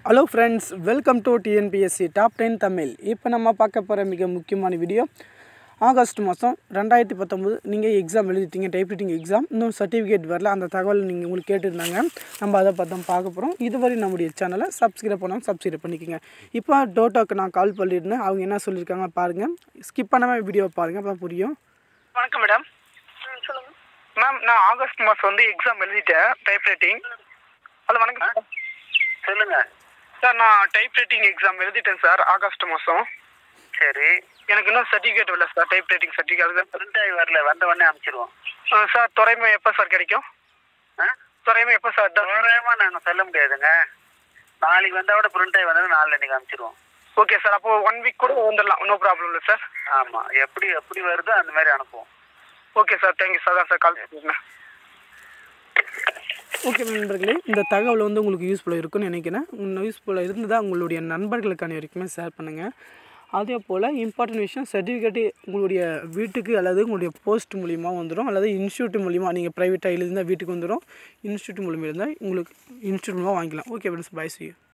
hello friends welcome to TNPSC top ten Tamil இப்போ நம்ம பார்க்க போகிற மிக முக்கியமான வீடியோ ஆகஸ்ட் மாதம் ரெண்டாயிரத்தி பத்தொம்போது நீங்கள் எக்ஸாம் எழுதிட்டீங்க டைப்ரைட்டிங் எக்ஸாம் இன்னும் சர்டிஃபிகேட் வரல அந்த தகவல் நீங்கள் உங்களுக்கு கேட்டிருந்தாங்க நம்ம அதை பார்த்தா பார்க்க போகிறோம் இதுவரை நம்முடைய சேனலை சப்ஸ்கிரைப் பண்ணாமல் சப்ஸ்கிரைப் பண்ணிக்கோங்க இப்போ டோட்டோக்கு நான் கால் பண்ணியிருந்தேன் அவங்க என்ன சொல்லியிருக்காங்க பாருங்கள் ஸ்கிப் பண்ணாமல் வீடியோ பாருங்கள் அப்போ புரியும் வணக்கம் மேடம் மேம் நான் ஆகஸ்ட் மாதம் வந்து எக்ஸாம் எழுதிட்டேன் டைப்ரைட்டிங் ஹலோ வணக்கம் மேடம் சொல்லுங்க சார் நான் டைப்ரைட்டிங் எக்ஸாம் எழுதிட்டேன் சார் ஆகஸ்ட் மாதம் சரி எனக்கு இன்னும் சர்டிஃபிகேட் வரல சார் டைப்ரைட்டிங் சர்டிஃபிகேட் பிரிண்ட் ஆகி வரல வந்த உடனே அனுப்பிச்சிருவோம் சார் துறைமை எப்போ சார் கிடைக்கும் ஆ துறைமை எப்போ சார் தோராயமா நாங்கள் சொல்ல முடியாதுங்க நாளைக்கு வந்தா கூட பிரிண்ட் ஆகி வந்தாலும் நாளில் நீங்கள் அனுப்பிச்சிருவோம் ஓகே சார் அப்போ ஒன் வீக் கூட வந்துடலாம் நோ ப்ராப்ளம் இல்லை சார் ஆமாம் எப்படி எப்படி வருதோ அந்த மாதிரி அனுப்புவோம் ஓகே சார் தேங்க்யூ சார் தான் சார் கால் பண்ணிருந்தேன் ஓகே நண்பர்களே இந்த தகவல் வந்து உங்களுக்கு யூஸ்ஃபுல்லாக இருக்கும்னு நினைக்கிறேன் உங்கள் யூஸ்ஃபுல்லாக இருந்ததாக உங்களுடைய நண்பர்களுக்கான வரைக்குமே ஷேர் பண்ணுங்கள் அதே போல் இம்பார்ட்டன்ட் விஷயம் சர்டிஃபிகேட்டு உங்களுடைய வீட்டுக்கு அல்லது உங்களுடைய போஸ்ட் மூலிமா வந்துடும் அல்லது இன்ஸ்டியூட் மூலிமா நீங்கள் ப்ரைவேட்டாக எழுதிருந்தால் வீட்டுக்கு வந்துடும் இன்ஸ்டியூட் மூலிமா இருந்தால் உங்களுக்கு இன்ஸ்டியூட் மூலமாக வாங்கிக்கலாம் ஓகே ஃப்ரெண்ட்ஸ் பை சி